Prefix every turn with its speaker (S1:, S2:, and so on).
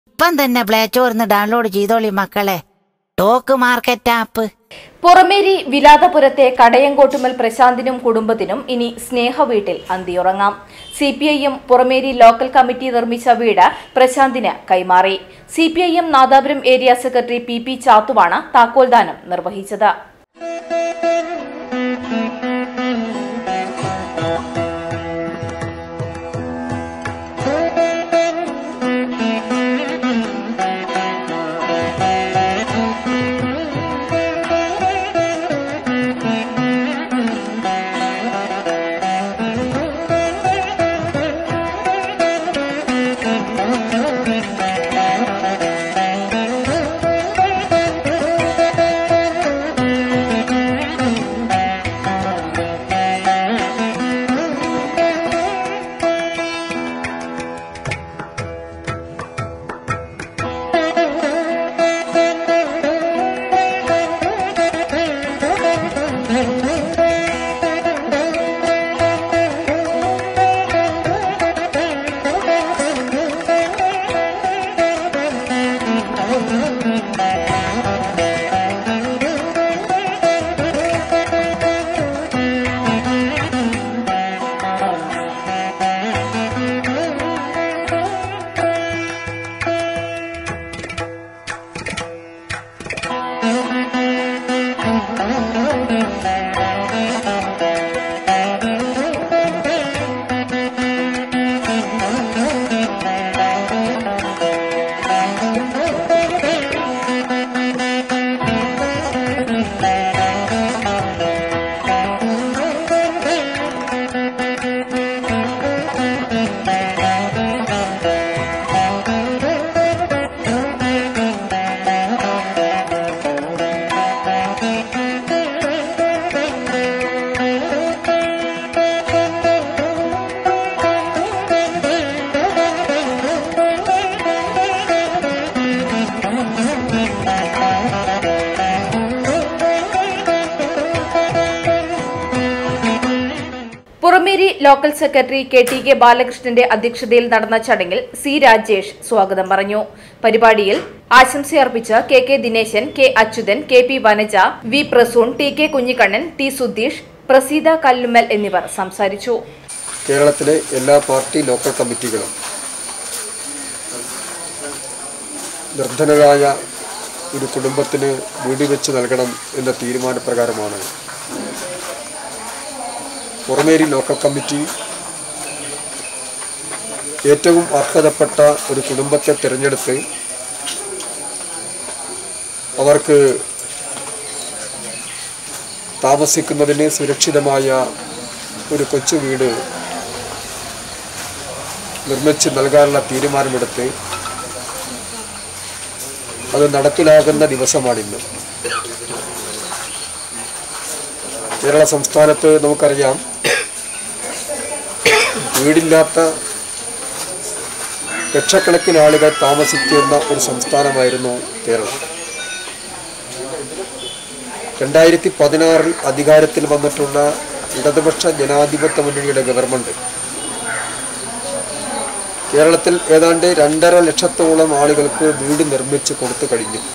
S1: ഇപ്പം തന്നെ play സ്റ്റോറിന്ന് download ചെയ്തോളി മക്കളെ ടോക്ക് മാർക്കറ്റ് ആപ്പ്
S2: പുറമേരി വിലാതപുരത്തെ കടയങ്കോട്ടുമൽ പ്രശാന്തിനും കുടുംബത്തിനും ഇനി സ്നേഹ വീട്ടിൽ അന്തിയുറങ്ങാം C P I M Purameri local committee നിർമ്മിച്ച വീട് പ്രശാന്തിന് കൈമാറി C P I M Nadapuram area secretary P P ചാത്തുവാണ് താക്കോൽദാനം നിർവഹിച്ചത് Purameri local secretary K T K ബാലകൃഷ്ണന്റെ അധ്യക്ഷതയിൽ നടന്ന ചടങ്ങിൽ സി രാജേഷ് സ്വാഗതം പറഞ്ഞു പരിപാടിയിൽ ആശംസയർപ്പിച്ച് K K Dineshan K Achuthan K P Vanaja V Prasoon T K Kunhikannan T Sudheesh Praseetha Kallummal എന്നിവർ സംസാരിച്ചു
S3: കേരളത്തിലെ എല്ലാ പാർട്ടി ലോക്കൽ കമ്മിറ്റികളും നിർധനരായ ഒരു കുടുംബത്തിന് വീട് വെച്ച് നൽകണം എന്ന തീരുമാനപ്രകാരമാണ് പുറമേരി ലോക്കൽ കമ്മിറ്റി ഏറ്റവും അർഹതപ്പെട്ട ഒരു കുടുംബത്തെ തിരഞ്ഞെടുത്ത് അവർക്ക് താമസിക്കുന്നതിന് സുരക്ഷിതമായ ഒരു കൊച്ചു വീട് നിർമ്മിച്ച് നൽകാനുള്ള തീരുമാനമെടുത്ത് അത് നടപ്പിലാകുന്ന ദിവസമാണിന്ന് കേരള സംസ്ഥാനത്ത് നമുക്കറിയാം വീടില്ലാത്ത ലക്ഷക്കണക്കിന് ആളുകൾ താമസിക്കുന്ന ഒരു സംസ്ഥാനമായിരുന്നു കേരളം രണ്ടായിരത്തി പതിനാറിൽ അധികാരത്തിൽ വന്നിട്ടുള്ള ഇടതുപക്ഷ ജനാധിപത്യ മുന്നണിയുടെ ഗവൺമെന്റ് കേരളത്തിൽ ഏതാണ്ട് രണ്ടര ലക്ഷത്തോളം ആളുകൾക്ക് വീട് നിർമ്മിച്ച് കൊടുത്തു കഴിഞ്ഞു